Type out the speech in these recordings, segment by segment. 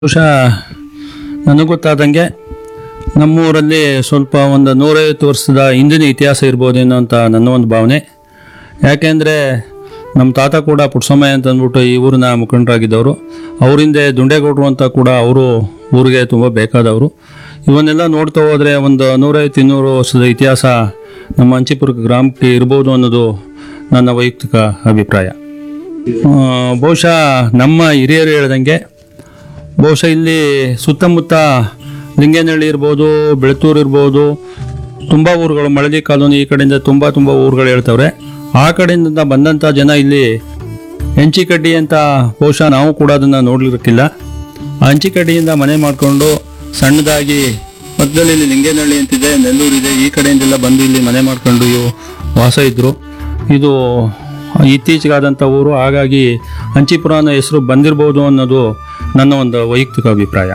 ಬಹುಶಃ ನನಗೆ ಗೊತ್ತಾದಂಗೆ ನಮ್ಮೂರಲ್ಲಿ ಸ್ವಲ್ಪ ಒಂದು ನೂರೈವತ್ತು ವರ್ಷದ ಹಿಂದಿನ ಇತಿಹಾಸ ಇರ್ಬೋದೇನೋ ಅಂತ ನನ್ನ ಒಂದು ಭಾವನೆ ಯಾಕೆಂದರೆ ನಮ್ಮ ತಾತ ಕೂಡ ಪುಟ್ಸಮಯ್ಯ ಅಂತ ಅಂದ್ಬಿಟ್ಟು ಈ ಊರಿನ ಮುಖಂಡರಾಗಿದ್ದವರು ಅವರಿಂದೆ ದುಂಡೇಗೌಡರು ಅಂತ ಕೂಡ ಅವರು ಊರಿಗೆ ತುಂಬ ಬೇಕಾದವರು ಇವನ್ನೆಲ್ಲ ನೋಡ್ತಾ ಹೋದರೆ ಒಂದು ನೂರೈವತ್ತು ಇನ್ನೂರು ವರ್ಷದ ಇತಿಹಾಸ ನಮ್ಮ ಅಂಚಿಪುರ ಗ್ರಾಮಕ್ಕೆ ಇರ್ಬೋದು ಅನ್ನೋದು ನನ್ನ ವೈಯಕ್ತಿಕ ಅಭಿಪ್ರಾಯ ಆ, ಬಹುಶಃ ನಮ್ಮ ಹಿರಿಯರು ಹೇಳ್ದಂಗೆ ಬಹುಶಃ ಇಲ್ಲಿ ಸುತ್ತಮುತ್ತ ಲಿಂಗೇನಹಳ್ಳಿ ಇರ್ಬೋದು ಬೆಳತೂರು ಇರ್ಬೋದು ತುಂಬ ಊರುಗಳು ಮಳಲಿ ಕಾಲೋನಿ ಈ ಕಡೆಯಿಂದ ತುಂಬ ತುಂಬ ಊರುಗಳು ಹೇಳ್ತವ್ರೆ ಆ ಕಡೆಯಿಂದ ಬಂದಂಥ ಜನ ಇಲ್ಲಿ ಹೆಂಚಿಕಡ್ಡಿ ಅಂತ ಬಹುಶಃ ನಾವು ಕೂಡ ಅದನ್ನು ನೋಡ್ಲಿಕ್ಕಿಲ್ಲ ಆ ಹಂಚಿಕಡ್ಡಿಯಿಂದ ಮನೆ ಮಾಡಿಕೊಂಡು ಸಣ್ಣದಾಗಿ ಮಧ್ಯದಲ್ಲಿ ಇಲ್ಲಿ ಲಿಂಗೇನಹಳ್ಳಿ ಅಂತಿದೆ ನೆಲ್ಲೂರಿದೆ ಈ ಕಡೆಯಿಂದೆಲ್ಲ ಬಂದು ಇಲ್ಲಿ ಮನೆ ಮಾಡ್ಕೊಂಡು ಇವು ವಾಸ ಇದ್ದರು ಇದು ಇತ್ತೀಚೆಗಾದಂಥ ಊರು ಹಾಗಾಗಿ ಹಂಚಿಪುರ ಅನ್ನೋ ಹೆಸರು ಬಂದಿರ್ಬೋದು ಅನ್ನೋದು ನನ್ನ ಒಂದು ವೈಯಕ್ತಿಕ ಅಭಿಪ್ರಾಯ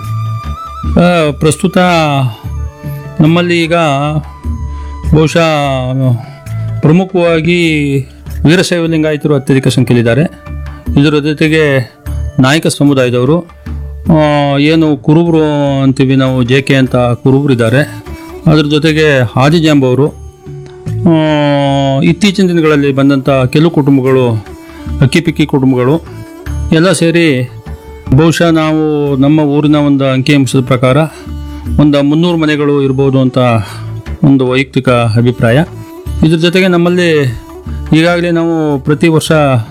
ಆ, ಪ್ರಸ್ತುತ ನಮ್ಮಲ್ಲಿ ಈಗ ಬಹುಶಃ ಪ್ರಮುಖವಾಗಿ ವೀರಶೈವ ಲಿಂಗಾಯತರು ಅತ್ಯಧಿಕ ಸಂಖ್ಯೆಯಲ್ಲಿದ್ದಾರೆ ಇದರ ಜೊತೆಗೆ ನಾಯಕ ಸಮುದಾಯದವರು ಆ, ಏನು ಕುರುಬರು ಅಂತೀವಿ ನಾವು ಜೆ ಕೆ ಅಂತ ಕುರುಬರು ಇದ್ದಾರೆ ಅದ್ರ ಜೊತೆಗೆ ಆದಿಜಾಂಬವರು ಆ, ಇತ್ತೀಚಿನ ದಿನಗಳಲ್ಲಿ ಬಂದಂಥ ಕೆಲವು ಕುಟುಂಬಗಳು ಅಕ್ಕಿಪಿಕ್ಕಿ ಕುಟುಂಬಗಳು ಎಲ್ಲ ಸೇರಿ ಬಹುಶಃ ನಾವು ನಮ್ಮ ಊರಿನ ಒಂದು ಅಂಕಿಅಂಶದ ಪ್ರಕಾರ ಒಂದು ಮುನ್ನೂರು ಮನೆಗಳು ಇರ್ಬೋದು ಅಂತ ಒಂದು ವೈಯಕ್ತಿಕ ಅಭಿಪ್ರಾಯ ಇದ್ರ ಜೊತೆಗೆ ನಮ್ಮಲ್ಲಿ ಈಗಾಗಲೇ ನಾವು ಪ್ರತಿ ವರ್ಷ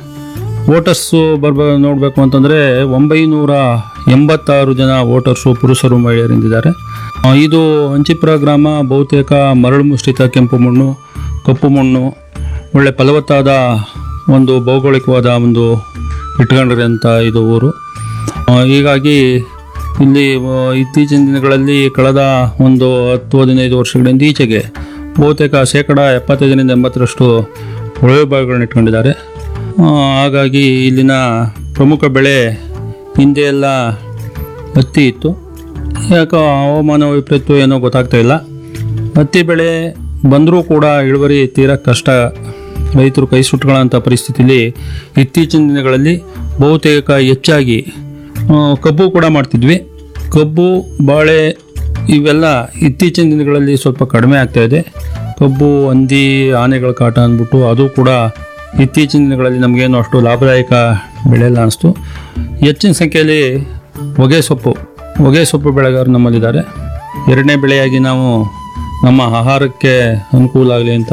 ವೋಟರ್ಸು ಬರ್ಬ ನೋಡಬೇಕು ಅಂತಂದರೆ ಒಂಬೈನೂರ ಎಂಬತ್ತಾರು ಜನ ವೋಟರ್ಸು ಪುರುಷರು ಮಹಿಳೆಯರಿಂದಿದ್ದಾರೆ ಆ, ಇದು ಹಂಚಿಪುರ ಗ್ರಾಮ ಬಹುತೇಕ ಮರಳು ಮಿಶ್ರಿತ ಕೆಂಪು ಮಣ್ಣು ಕಪ್ಪು ಮಣ್ಣು ಒಳ್ಳೆ ಫಲವತ್ತಾದ ಒಂದು ಭೌಗೋಳಿಕವಾದ ಒಂದು ಇಟ್ಕೊಂಡಿರೋಂಥ ಇದು ಊರು ಆ, ಹೀಗಾಗಿ ಇಲ್ಲಿ ಆ, ಇತ್ತೀಚಿನ ದಿನಗಳಲ್ಲಿ ಕಳೆದ ಒಂದು ಹತ್ತು ಹದಿನೈದು ವರ್ಷಗಳಿಂದ ಈಚೆಗೆ ಬಹುತೇಕ ಶೇಕಡ ಎಪ್ಪತ್ತೈದರಿಂದ ಎಂಬತ್ತರಷ್ಟು ಕೊಳವೆ ಬಾವಿಗಳನ್ನ ಇಟ್ಕೊಂಡಿದ್ದಾರೆ ಆ, ಹಾಗಾಗಿ ಇಲ್ಲಿನ ಪ್ರಮುಖ ಬೆಳೆ ಹಿಂದೆ ಎಲ್ಲ ಹತ್ತಿ ಇತ್ತು ಯಾಕೋ ಹವಾಮಾನ ವೈಪರೀತ್ಯ ಏನೋ ಗೊತ್ತಾಗ್ತಾ ಇಲ್ಲ ಹತ್ತಿ ಬೆಳೆ ಬಂದರೂ ಕೂಡ ಇಳುವರಿ ತೀರಾ ಕಷ್ಟ ರೈತರು ಕೈ ಸುಟ್ಕೊಳ್ಳೋಂಥ ಪರಿಸ್ಥಿತಿಲಿ ಇತ್ತೀಚಿನ ದಿನಗಳಲ್ಲಿ ಬಹುತೇಕ ಹೆಚ್ಚಾಗಿ ಆ, ಕಬ್ಬು ಕೂಡ ಮಾಡ್ತಿದ್ವಿ ಕಬ್ಬು ಬಾಳೆ ಇವೆಲ್ಲ ಇತ್ತೀಚಿನ ದಿನಗಳಲ್ಲಿ ಸ್ವಲ್ಪ ಕಡಿಮೆ ಆಗ್ತಾ ಇದೆ ಕಬ್ಬು ಹಂದಿ ಆನೆಗಳ ಕಾಟ ಅಂದ್ಬಿಟ್ಟು ಅದು ಕೂಡ ಇತ್ತೀಚಿನ ದಿನಗಳಲ್ಲಿ ನಮಗೇನು ಅಷ್ಟು ಲಾಭದಾಯಕ ಬೆಳೆಯಲ್ಲ ಅನಿಸ್ತು ಹೆಚ್ಚಿನ ಸಂಖ್ಯೆಯಲ್ಲಿ ಹೊಗೆ ಸೊಪ್ಪು ಹೊಗೆ ಸೊಪ್ಪು ಬೆಳೆಗಾರರು ನಮ್ಮಲ್ಲಿದ್ದಾರೆ ಎರಡನೇ ಬೆಳೆಯಾಗಿ ನಾವು ನಮ್ಮ ಆಹಾರಕ್ಕೆ ಅನುಕೂಲ ಆಗಲಿ ಅಂತ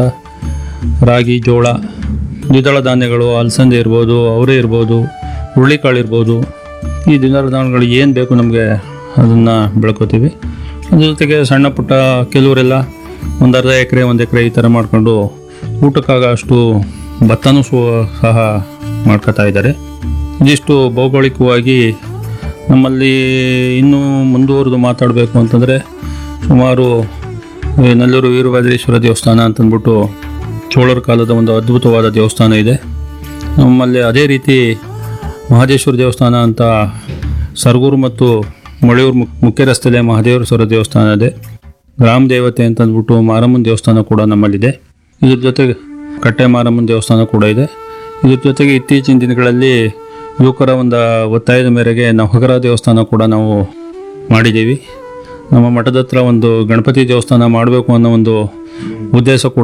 ರಾಗಿ ಜೋಳ ದ್ವಿದಳ ಧಾನ್ಯಗಳು ಅಲಸಂದೆ ಇರ್ಬೋದು ಅವರೇ ಇರ್ಬೋದು ಹುರುಳಿಕಾಳು ಇರ್ಬೋದು ಈ ದ್ವಿದಳ ಧಾನ್ಯಗಳು ಏನು ಬೇಕು ನಮಗೆ ಅದನ್ನು ಬೆಳ್ಕೊತೀವಿ ಅದ್ರ ಜೊತೆಗೆ ಸಣ್ಣ ಪುಟ್ಟ ಕೆಲವರೆಲ್ಲ ಒಂದು ಅರ್ಧ ಎಕರೆ ಒಂದು ಎಕರೆ ಈ ಥರ ಮಾಡ್ಕೊಂಡು ಊಟಕ್ಕಾಗ ಅಷ್ಟು ಭತ್ತನೂ ಸು- ಸಹ ಮಾಡ್ಕೋತಾ ಇದ್ದಾರೆ ಇದಿಷ್ಟು ಭೌಗೋಳಿಕವಾಗಿ ನಮ್ಮಲ್ಲಿ ಇನ್ನೂ ಮುಂದುವರೆದು ಮಾತಾಡಬೇಕು ಅಂತಂದರೆ ಸುಮಾರು ಈ ನಲ್ಲೂರು ವೀರಭದ್ರೇಶ್ವರ ದೇವಸ್ಥಾನ ಅಂತಂದ್ಬಿಟ್ಟು ಚೋಳರ ಕಾಲದ ಒಂದು ಅದ್ಭುತವಾದ ದೇವಸ್ಥಾನ ಇದೆ ನಮ್ಮಲ್ಲಿ ಅದೇ ರೀತಿ ಮಹದೇಶ್ವರ ದೇವಸ್ಥಾನ ಅಂತ ಸರಗೂರು ಮತ್ತು ಮೊಳೆಯೂರು ಮುಕ್ ಮುಖ್ಯ ರಸ್ತೆಯಲ್ಲೇ ಮಹದೇಶ್ವರ ದೇವಸ್ಥಾನ ಇದೆ ಗ್ರಾಮ ದೇವತೆ ಅಂತ ಅಂದ್ಬಿಟ್ಟು ಮಾರಮ್ಮನ ದೇವಸ್ಥಾನ ಕೂಡ ನಮ್ಮಲ್ಲಿದೆ ಇದ್ರ ಜೊತೆಗೆ ಕಟ್ಟೆ ಮಾರಮ್ಮನ ದೇವಸ್ಥಾನ ಕೂಡ ಇದೆ ಇದ್ರ ಜೊತೆಗೆ ಇತ್ತೀಚಿನ ದಿನಗಳಲ್ಲಿ ಯುವಕರ ಒಂದು ಒತ್ತಾಯದ ಮೇರೆಗೆ ನವಗ್ರಹ ದೇವಸ್ಥಾನ ಕೂಡ ನಾವು ಮಾಡಿದ್ದೀವಿ ನಮ್ಮ ಮಠದ ಹತ್ರ ಒಂದು ಗಣಪತಿ ದೇವಸ್ಥಾನ ಮಾಡಬೇಕು ಅನ್ನೋ ಒಂದು ಉದ್ದೇಶ ಕೂಡ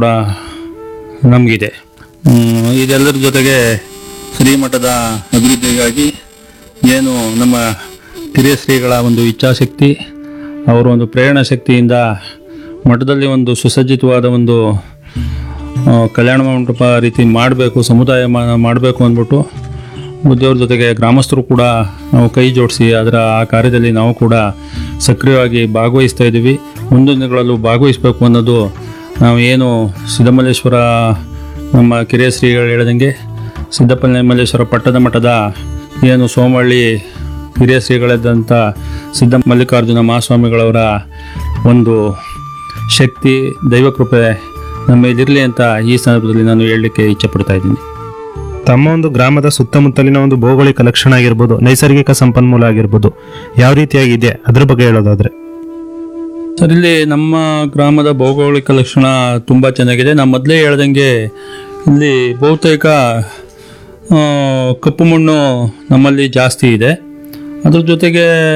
ನಮಗಿದೆ ಹ್ಮ್, ಇದೆಲ್ಲರ ಜೊತೆಗೆ ಶ್ರೀಮಠದ ಅಭಿವೃದ್ಧಿಗಾಗಿ ಏನು ನಮ್ಮ ಹಿರಿಯ ಶ್ರೀಗಳ ಒಂದು ಇಚ್ಛಾಶಕ್ತಿ ಅವರ ಒಂದು ಪ್ರೇರಣಾ ಶಕ್ತಿಯಿಂದ ಮಠದಲ್ಲಿ ಒಂದು ಸುಸಜ್ಜಿತವಾದ ಒಂದು ಆ, ಕಲ್ಯಾಣ ಮಂಟಪ ರೀತಿ ಮಾಡಬೇಕು ಸಮುದಾಯ ಮಾಡಬೇಕು ಅಂದ್ಬಿಟ್ಟು ಬುದ್ಧಿಯವ್ರ ಜೊತೆಗೆ ಗ್ರಾಮಸ್ಥರು ಕೂಡ ನಾವು ಕೈ ಜೋಡಿಸಿ ಅದರ ಆ ಕಾರ್ಯದಲ್ಲಿ ನಾವು ಕೂಡ ಸಕ್ರಿಯವಾಗಿ ಭಾಗವಹಿಸ್ತಾ ಇದ್ದೀವಿ ಮುಂದಿನ ದಿನಗಳಲ್ಲೂ ಭಾಗವಹಿಸಬೇಕು ಅನ್ನೋದು ನಾವು ಏನು ಸಿದ್ದಮಲ್ಲೇಶ್ವರ ನಮ್ಮ ಕಿರಿಯ ಶ್ರೀಗಳು ಹೇಳ್ದಂಗೆ ಸಿದ್ದಪ್ಪಮಲ್ಲೇಶ್ವರ ಪಟ್ಟದ ಮಠದ ಏನು ಸೋಮಹಳ್ಳಿ ಹಿರಿಯ ಶ್ರೀಗಳಿದ್ದಂಥ ಸಿದ್ಧ ಮಲ್ಲಿಕಾರ್ಜುನ ಮಹಾಸ್ವಾಮಿಗಳವರ ಒಂದು ಶಕ್ತಿ ದೈವಕೃಪೆ ನಮ್ಮ ಇದಿರಲಿ ಅಂತ ಈ ಸಂದರ್ಭದಲ್ಲಿ ನಾನು ಹೇಳಲಿಕ್ಕೆ ಇಚ್ಛೆಪಡ್ತಾ ಇದ್ದೀನಿ ತಮ್ಮ ಒಂದು ಗ್ರಾಮದ ಸುತ್ತಮುತ್ತಲಿನ ಒಂದು ಭೌಗೋಳಿಕ ಲಕ್ಷಣ ಆಗಿರ್ಬೋದು ನೈಸರ್ಗಿಕ ಸಂಪನ್ಮೂಲ ಆಗಿರ್ಬೋದು ಯಾವ ರೀತಿಯಾಗಿದೆ ಅದ್ರ ಬಗ್ಗೆ ಹೇಳೋದಾದ್ರೆ ಸರ್ ಇಲ್ಲಿ ನಮ್ಮ ಗ್ರಾಮದ ಭೌಗೋಳಿಕ ಲಕ್ಷಣ ತುಂಬ ಚೆನ್ನಾಗಿದೆ ನಾನು ಮೊದಲೇ ಹೇಳ್ದಂಗೆ ಇಲ್ಲಿ ಬಹುತೇಕ ಆ, ಕಪ್ಪು ಮಣ್ಣು ನಮ್ಮಲ್ಲಿ ಜಾಸ್ತಿ ಇದೆ ಅದ್ರ ಜೊತೆಗೆ